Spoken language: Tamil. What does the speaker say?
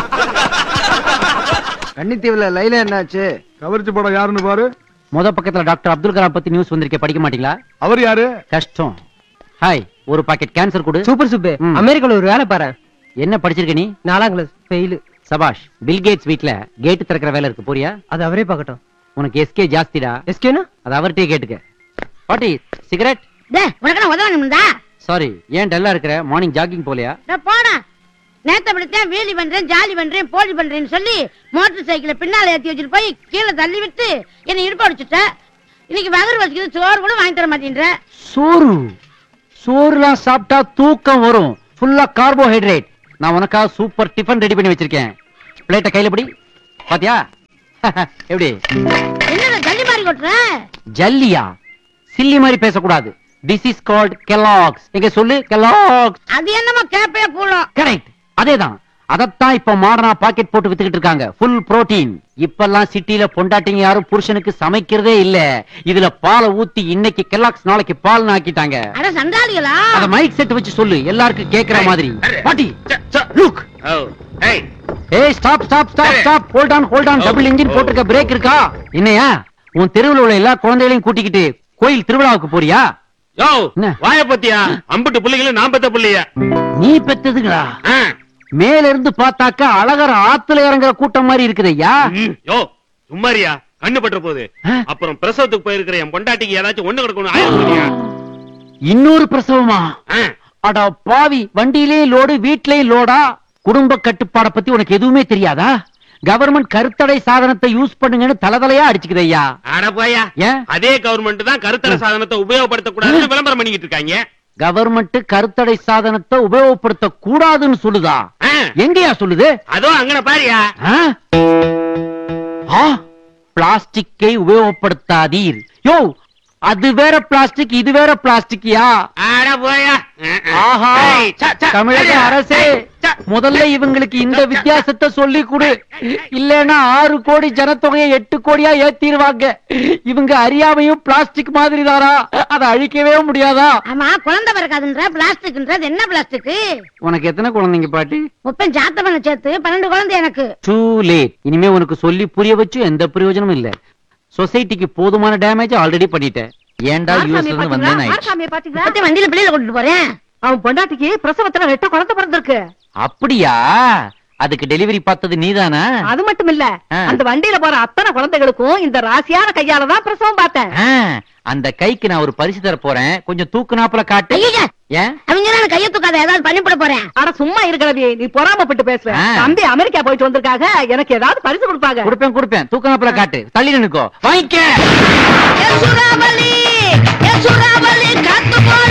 கன்னித்தீவுல லைலா என்னாச்சு கவர்ச்சி படம் யாருன்னு பாரு முத பக்கத்துல டாக்டர் அப்துல் கலாம் பத்தி நியூஸ் வந்திருக்கே படிக்க மாட்டீங்களா அவர் யாரு கஷ்டம் ஹாய் ஒரு பாக்கெட் கேன்சர் கொடு சூப்பர் சுப்பு ம். அமெரிக்கால ஒரு வேலை பாரு என்ன படிச்சிருக்க நீ நாலாம் கிளாஸ் ஃபெயிலு சபாஷ் பில் கேட்ஸ் வீட்ல கேட் திறக்கிற வேலை இருக்கு போறியா அது அவரே பார்க்கட்டும் உனக்கு எஸ்கே ஜாஸ்திடா எஸ்கேனா அது அவர்கிட்டயே கேட்டுக்க பாட்டி சிகரெட் டேய் உனக்கு என்ன உதவணும்டா சாரி ஏன் டல்லா இருக்கிற மார்னிங் ஜாகிங் போலையா டேய் போடா நேத்த படித்தேன் வீலி பண்றேன் ஜாலி பண்றேன் போலி பண்றேன்னு சொல்லி மோட்டர் சைக்கிளை பின்னால ஏத்தி வச்சுட்டு போய் கீழே தள்ளி விட்டு என்னை இடுப்பு அடிச்சுட்ட இன்னைக்கு வகர் வச்சுக்கிது சோறு கூட வாங்கி தர மாட்டேன்ற சோறு சோறுலாம் சாப்பிட்டா தூக்கம் வரும் ஃபுல்லா கார்போஹைட்ரேட் நான் உனக்காக சூப்பர் டிஃபன் ரெடி பண்ணி வச்சிருக்கேன் பிளேட்டை கையில பிடி பாத்தியா எப்படி என்னடா ஜல்லி மாதிரி கொட்டுற ஜல்லியா சில்லி மாதிரி பேசக்கூடாது திஸ் இஸ் கால்ட் கெலாக்ஸ் எங்க சொல்லு கெலாக்ஸ் அது என்னமோ கேப்பே கூடும் கரெக்ட் அதேதான் அதத்தான் இப்ப மாடர்னா பாக்கெட் போட்டு வித்துக்கிட்டு இருக்காங்க ஃபுல் புரோட்டீன் இப்பெல்லாம் சிட்டில பொண்டாட்டிங்க யாரும் புருஷனுக்கு சமைக்கிறதே இல்ல இதுல பாலை ஊத்தி இன்னைக்கு கெலாக்ஸ் நாளைக்கு பால் ஆக்கிட்டாங்க அட சண்டாளிகளா அத மைக் செட் வச்சு சொல்லு எல்லாருக்கும் கேக்குற மாதிரி பாட்டி லுக் ஏய் stop stop stop stop hold on hold on double engine போட்டுருக்க பிரேக் இருக்கா என்னையா உன் தெருவுல உள்ள எல்லா குழந்தைகளையும் கூட்டிக்கிட்டு கோயில் திருவிழாவுக்கு போறியா யோ என்ன? வாய பத்தியா அம்புட்டு புள்ளைகளும் நான் பெத்த புள்ளைய நீ பெத்ததுங்களா ஆ. மேல இருந்து பார்த்தாக்கா அழகர் ஆத்துல இறங்குற கூட்டம் மாதிரி இருக்குதையா ம், யோ சும்மாரியா கண்ணு பற்ற போகுது ஆ? அப்புறம் பிரசவத்துக்கு போயிருக்கிற என் பொண்டாட்டிக்கு ஏதாச்சும் ஒண்ணு கிடக்கணும் ஆயிரம் சொல்லியா இன்னொரு பிரசவமா ஆ. அடா பாவி வண்டியிலேயும் லோடு வீட்லயும் லோடா குடும்ப கட்டுப்பாட பத்தி உனக்கு எதுவுமே தெரியாதா கவர்மெண்ட் கருத்தடை சாதனத்தை யூஸ் பண்ணுங்கன்னு தலதலையா அடிச்சுக்குதையா அட போயா ஏன் அதே கவர்மெண்ட் தான் கருத்தர சாதனத்தை உபயோகப்படுத்த கூடாதுன்னு விளம்பரம் பண்ணிக்கிட்டு இருக்காங்க கவர்மெண்ட் கருத்தடை சாதனத்தை உபயோகப்படுத்த கூடாதுன்னு சொல்லுதா ஆ. எங்கயா சொல்லுது அதோ அங்கன பாரியா ஆ? ஆ, பிளாஸ்டிக்கை உபயோகப்படுத்தாதீர் யோ அது வேற பிளாஸ்டிக் இது வேற பிளாஸ்டிக்கியா அட போயா ஆஹா ஏய், ச, ச, தமிழக சரியா? அரசே ஏய், ச. முதல்ல இவங்களுக்கு இந்த வித்தியாசத்தை சொல்லி கொடு இல்லைன்னா ஆறு கோடி ஜனத்தொகையை எட்டு கோடியா ஏத்திருவாங்க இவங்க அறியாமையும் பிளாஸ்டிக் மாதிரி தானா அதை அழிக்கவே முடியாதா ஆமா குழந்தை பிறக்காதுன்ற பிளாஸ்டிக்ன்றது என்ன பிளாஸ்டிக் உனக்கு எத்தனை குழந்தைங்க பாட்டி முப்பன் சாத்தமனை சேர்த்து பன்னெண்டு குழந்தை எனக்கு டூ லேட் இனிமே உனக்கு சொல்லி புரிய வச்சு எந்த பிரயோஜனமும் இல்ல சொசைட்டிக்கு போதுமான டேமேஜ் ஆல்ரெடி பண்ணிட்டேன் ஏன்டா யூஎஸ்ல இருந்து வந்தேன் ஆயிடுச்சு. பத்தி வண்டியில பிள்ளையில கொண்டுட்டு போறேன் அவன் பொண்டாட்டிக்கு பிரசவத்துல ரெட்ட குழந்தை பிறந்திருக்கு அப்படியா அதுக்கு டெலிவரி பார்த்தது நீதானா அது மட்டும் இல்ல ஆ. அந்த வண்டியில போற அத்தனை குழந்தைகளுக்கும் இந்த ராசியான கையால தான் பிரசவம் பார்த்தேன் ஆ, அந்த கைக்கு நான் ஒரு பரிசு தர போறேன் கொஞ்சம் தூக்குனாப்புல காட்டு ஐயா ஏன் அவங்க நான் கையை தூக்காத ஏதாவது பண்ணிவிட போறேன் ஆனா சும்மா இருக்கிறதே நீ பொறாமப்பட்டு பேசுவ ஆ. தம்பி அமெரிக்கா போயிட்டு வந்திருக்காக எனக்கு ஏதாவது பரிசு கொடுப்பாங்க கொடுப்பேன் கொடுப்பேன் தூக்குனாப்புல காட்டு தள்ளி நினைக்கோ வாங்கிக்க சூறாவளி சூறாவளி காத்து போல